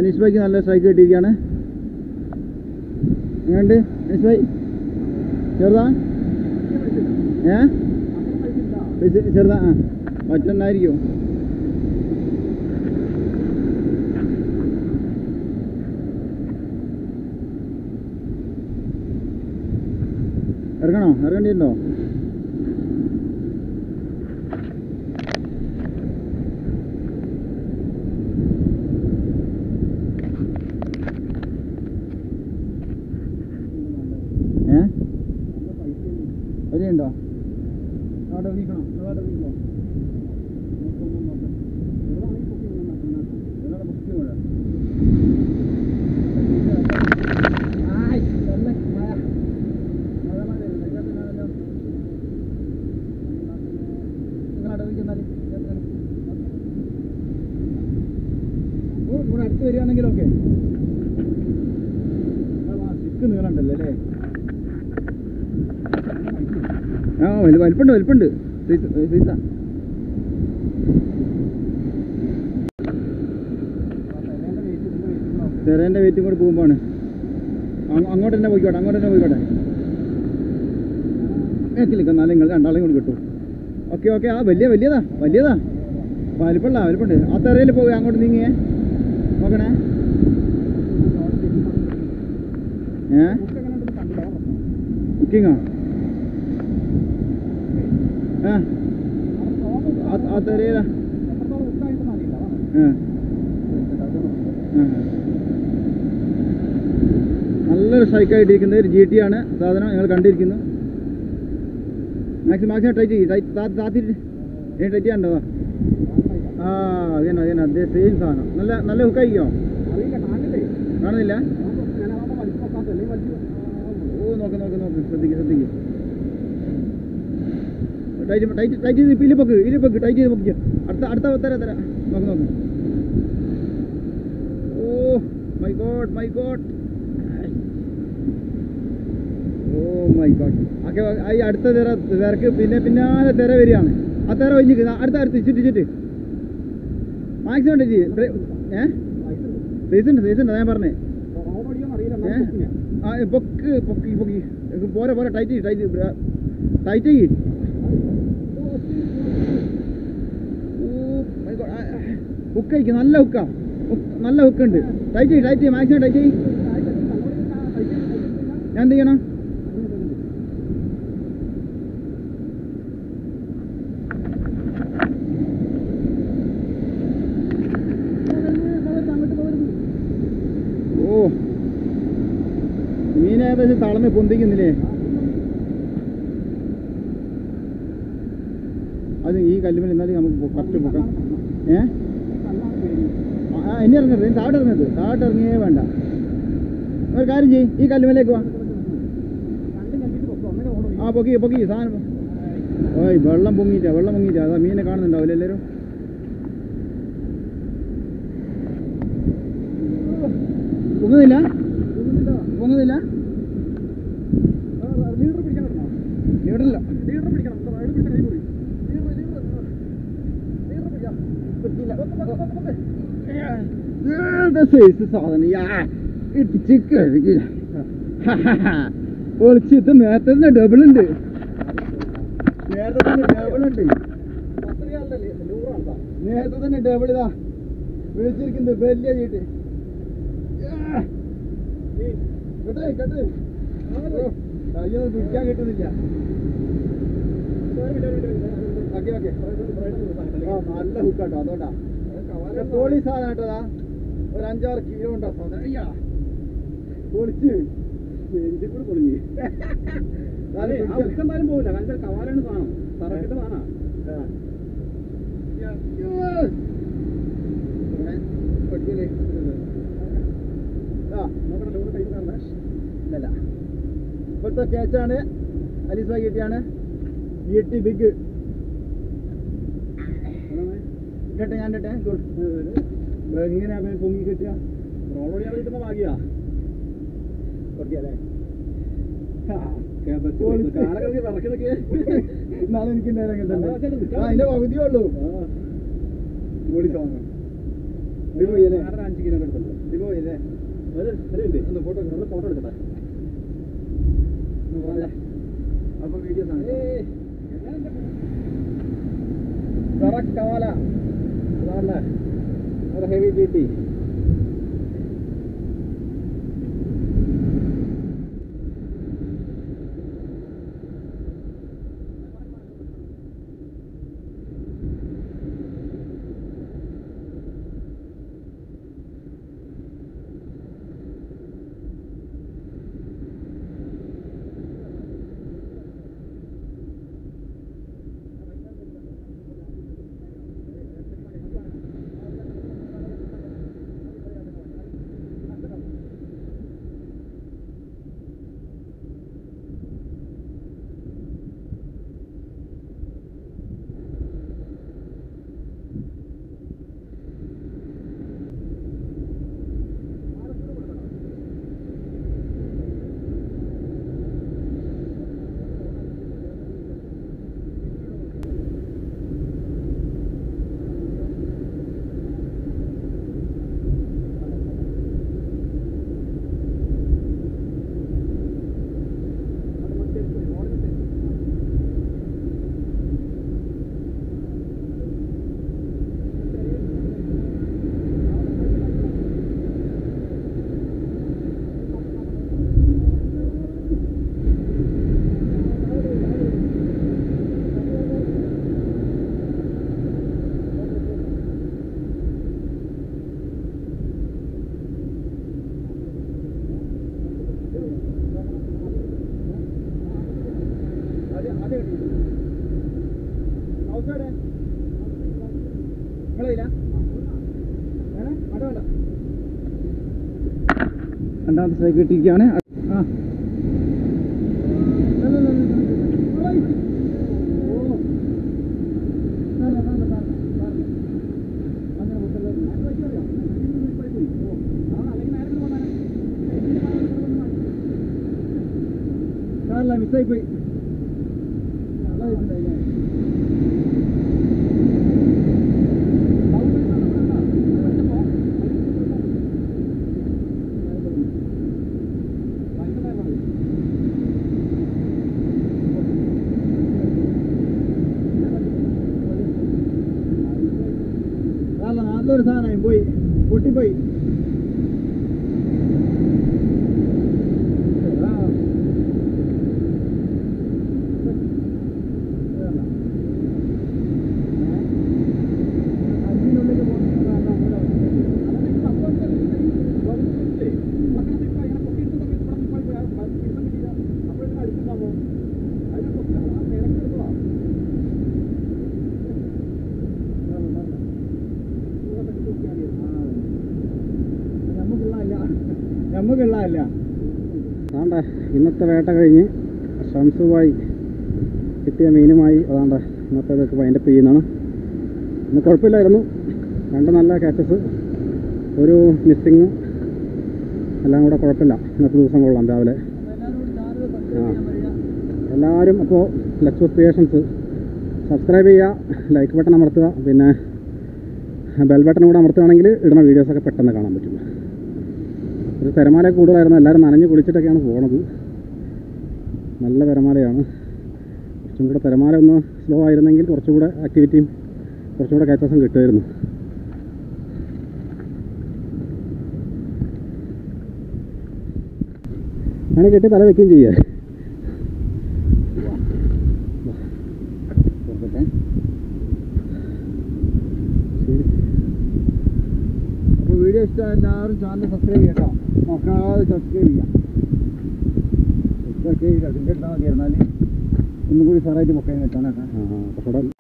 അനീഷ് ഭായിക്ക് നല്ല സ്ട്രൈക്ക് കിട്ടിയിരിക്കുകയാണ് എങ്ങനെയുണ്ട് അനീഷ് ഭായി ചെറുതാ ഏ ഇത് ചെറുതാ ആ മറ്റൊന്നായിരിക്കും ഇറങ്ങണോ ഇറങ്ങേണ്ടിയുണ്ടോ ഏ വരെയുണ്ടോ അവിടെ ഇറങ്ങിക്കണോ അവിടെ ഇറങ്ങിക്കോ ഇവിടെ അടുത്ത് വരികയാണെങ്കിലൊക്കെ സിക്ക് നീളണ്ടല്ലോ അല്ലേ ആ വലി വലിപ്പുണ്ട് വലിപ്പുണ്ട് സൈസ് സൈസാ തെരേൻ്റെ വെയിറ്റും കൂടി പോകുമ്പോഴാണ് അങ്ങോട്ട് തന്നെ പോയിക്കോട്ടെ അങ്ങോട്ട് തന്നെ പോയിക്കോട്ടെ ഏക്കിലിക്ക എന്നാലും നിങ്ങൾ രണ്ടാളെയും കൂടി കിട്ടും ഓക്കെ ഓക്കെ ആ വലിയ വലിയതാ വലിയതാ വലിപ്പമുള്ള വലിപ്പുണ്ട് ആ തെരയിൽ പോയി അങ്ങോട്ട് നീങ്ങിയേ നോക്കണേ ഏ ബുക്കിങ്ങോ ആ ആ- ആ തെരയിലാ ആ ആ. നല്ലൊരു സ്ട്രൈക്കായിട്ടിരിക്കുന്നത് ഒരു ജി ടി ആണ് സാധനം ഞങ്ങൾ കണ്ടിരിക്കുന്നു മാക്സിമം മാക്സിമം ടൈറ്റ് ചെയ്യും ടൈറ്റ് താത്തിട്ട് ഏ ടൈറ്റ് ചെയ്യണ്ടോ ആ അതന്നെ അതന്നെ അതേ സെയിം സാധനം നല്ല നല്ല ഹുക്കായിക്കോ കാണുന്നില്ല ഓ നോക്ക് നോക്ക് നോക്ക് ശ്രദ്ധിക്ക് ശ്രദ്ധിക്ക് ടൈറ്റ് ടൈറ്റ് ടൈറ്റ് ചെയ്ത് ഇപ്പം ഇലിപ്പൊക്ക് ഇലിപ്പൊക്ക് ടൈറ്റ് ചെയ്ത് പൊക്കിക്കോ അടുത്ത അടുത്ത തരാം തരാം നോക്ക് നോക്ക് oh my God my God oh my God okay ഈ അടുത്ത തിര തിരക്ക് പിന്നെ പിന്നാലെ തിര വരികയാണ് ആ തിര ഒഴിഞ്ഞിക്ക് അടുത്ത അടുത്ത് ചുറ്റി ചുറ്റി മാക്സിമം ഉണ്ട് ജി ഏ സൈസ് ഉണ്ട് സൈസ് ഉണ്ട് അതാ ഞാൻ പറഞ്ഞേ ഏ? ആ ഏ, പൊക്ക് പൊക്കി പൊക്കി ഏ, പോരെ പോരെ ടൈറ്റ് ചെയ്യ് ടൈറ്റ് ചെയ്യ്. ടൈറ്റ് ചെയ്യ് ഹുക്ക് അയക്ക് നല്ല ഹുക്കാ നല്ല ഹുക്ക് ഉണ്ട് ടൈറ്റ് ചെയ്യ് ടൈറ്റ് ചെയ്യ് മാക്സിമം ടൈറ്റ് ചെയ്യ് ഞാൻ എന്ത് ചെയ്യണം ഓ മീൻ ഏകദേശം തളന്ന് പൊന്തിക്കുന്നില്ലേ അത് ഈ കല്ലുമേൽ എന്നാലും നമുക്ക് കറക്റ്റ് പൊക്കാം ഏ ആ, ആ ഇനി ഇറങ്ങരുത് ഇനി താഴോട്ട് ഇറങ്ങരുത് താഴോട്ട് ഇറങ്ങിയേ വേണ്ട ഒരു കാര്യം ചെയ്യ് ഈ കല്ലുമേലേക്ക് വാ ആ പൊക്കി പൊക്കി സാധനം ഓയ് വെള്ളം പൊങ്ങിയിട്ടാ വെള്ളം പൊങ്ങിയിട്ടാ അതാ മീനെ കാണുന്നുണ്ടാവില്ല എല്ലാവരും പൊങ്ങുന്നില്ല പൊങ്ങുന്നില്ല ലീഡറില്ല സൈസ് സാധനം യാ ഇടിച്ച് കഴുകി ഒളിച്ച് ഇത് നേരത്തെ തന്നെ ഡബിൾ ഉണ്ട് നേരത്തെ തന്നെ ഡബിൾ ഉണ്ട് നേരത്തെ തന്നെ ഡബിൾ ഇതാ വിളിച്ചിരിക്കുന്നത് വലിയ ചീട്ട് കേട്ടേ കേട്ടേ അയ്യോ പിടിക്കാൻ കിട്ടുന്നില്ല ഓക്കെ ഓക്കെ ആ നല്ല ഹുക്കാട്ടോ അതോണ്ടാ പോളി സാധനം കേട്ടതാ ഒരു അഞ്ചാറ് കിലോ ഉണ്ടോ സാധനം അയ്യാ പൊളിച്ച് എനിക്ക് കൂടെ പൊളിഞ്ഞ് എന്തായാലും പോവില്ല കാരണം കവാലാണ് സാധനം തറക്കിട്ട് സാധനം നോക്കട്ടെ ലോഡ് ടൈം കാണേ ഇല്ലല്ല ഇപ്പോഴത്തെ ക്യാച്ചാണ് അലീസ് ഭായി കിട്ടിയാണ് ഇട്ടി ബിഗ് കേട്ടെ ഞാൻ കേട്ടെ എങ്ങനെയാ അവൻ പൊങ്ങി കിട്ടുക റോഡ് ഞാൻ കിട്ടുന്ന ഭാഗ്യാ ഓക്കെയല്ലേ പൊളിച്ച്. കാലൊക്കെ വിറക്കണൊക്കെ നാളെ എനിക്ക് ഉണ്ടായിരുന്നു അതാ വെച്ചാല് നിൽക്കാൻ ആ അതിന്റെ പകുതിയേ ഉള്ളൂ ആ. പൊളി സാധനം പോയി അല്ലേ? ആറര അഞ്ച് കിലോമീറ്റർ അടുത്തുണ്ട് ഇത് പോയില്ലേ ഒരു ഉണ്ട് ഒന്ന് ഫോട്ടോ ഒന്ന് ഫോട്ടോ എടുക്കട്ടെ അപ്പൊ വീഡിയോസ് ആണ് ഏയ്, കറക്കവാല അതാണല്ലേ ഒരു ഹെവി ഡ്യൂട്ടി രണ്ടാമത്തെ സ്ട്രൈക്ക് കിട്ടിയിരിക്കുകയാണ് ആ സാറല്ല മിസ്സായി പോയി സാറല്ല നല്ലൊരു സാധനമായി പോയി പൊട്ടിപ്പോയി ആ. അതിനുള്ളിൽ നമുക്കുള്ളതല്ല അതാണ്ട ഇന്നത്തെ വേട്ട കഴിഞ്ഞ് ഷംസുമായി കിട്ടിയ മീനുമായി അതാണ്ട ഇന്നത്തെ ഇതൊക്കെ വൈൻഡപ്പ് ചെയ്യുന്നതാണ് ഇന്ന് കുഴപ്പമില്ലായിരുന്നു രണ്ട് നല്ല കാച്ചസ് ഒരു മിസ്സിങ് എല്ലാം കൂടെ കുഴപ്പമില്ല ഇന്നത്തെ ദിവസം കൊള്ളാം രാവിലെ ആ. എല്ലാവരും അപ്പോൾ ലക്സ് ക്രിയേഷൻസ് സബ്സ്ക്രൈബ് ചെയ്യുക ലൈക്ക് ബട്ടൺ അമർത്തുക പിന്നെ ബെൽ ബട്ടൺ കൂടെ അമർത്തുകയാണെങ്കിൽ ഇടുന്ന വീഡിയോസൊക്കെ പെട്ടെന്ന് കാണാൻ പറ്റും ഒരു തിരമാല കൂടുതലായിരുന്നു എല്ലാവരും നനഞ്ഞ് കുളിച്ചിട്ടൊക്കെയാണ് പോണത് നല്ല തിരമാലയാണ് കുറച്ചും കൂടെ തിരമാല ഒന്ന് സ്ലോ ആയിരുന്നെങ്കിൽ കുറച്ചുകൂടെ ആക്ടിവിറ്റിയും കുറച്ചുകൂടെ കാച്ചസും കിട്ടുമായിരുന്നു അങ്ങനെ കെട്ടി തല വെക്കുകയും ചെയ്യുക അപ്പോൾ വീഡിയോ ഇഷ്ടമായ എല്ലാവരും ചാനൽ സബ്സ്ക്രൈബ് ചെയ്യട്ടോ നോക്കാതെ സബ്സ്ക്രൈബ് ചെയ്യാം സബ്സ്ക്രൈബ് ചെയ്തിട്ട് അതിൻ്റെ ഉണ്ടാകാൻ എന്നാൽ ഒന്നും കൂടി സാറായിട്ട് പൊക്കാൻ കിട്ടാനൊക്കെ കുറച്ചുകൂടെ